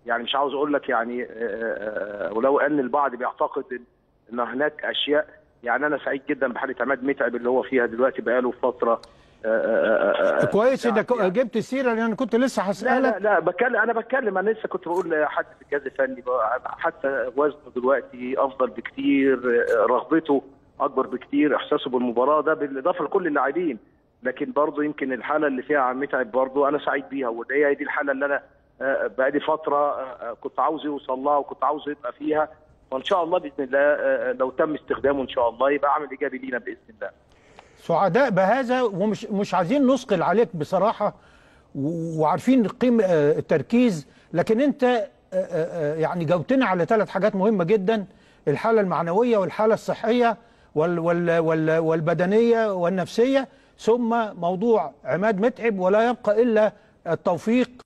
يعني مش عاوز اقول لك يعني آه، آه، ولو ان البعض بيعتقد إن- ان هناك اشياء يعني انا سعيد جدا بحاله عماد متعب اللي هو فيها دلوقتي بقاله فتره آه، آه، آه، كويس انك يعني- جبت السيره لان انا كنت لسه لا لا هسالك لا بتكلم انا بتكلم انا لسه كنت بقول لحد في الجهاز الفني بقى، حتى وزنه دلوقتي افضل بكتير رغبته اكبر بكتير احساسه بالمباراه ده بالاضافه لكل اللاعبين لكن برضه يمكن الحاله اللي فيها عم متعب برضه انا سعيد بيها وهي هي دي الحاله اللي انا آه، بقالي فتره آه، آه، كنت عاوز يوصل لها وكنت عاوز يبقى فيها وان شاء الله باذن الله آه، لو تم استخدامه ان شاء الله يبقى عامل ايجابي لينا باذن الله سعداء بهذا ومش مش عايزين نثقل عليك بصراحه و- وعارفين قيم آه، التركيز لكن انت آه، آه، آه، يعني جاوبتنا على ثلاث حاجات مهمه جدا الحاله المعنويه والحاله الصحيه وال وال وال والبدنيه والنفسيه ثم موضوع عماد متعب ولا يبقى الا التوفيق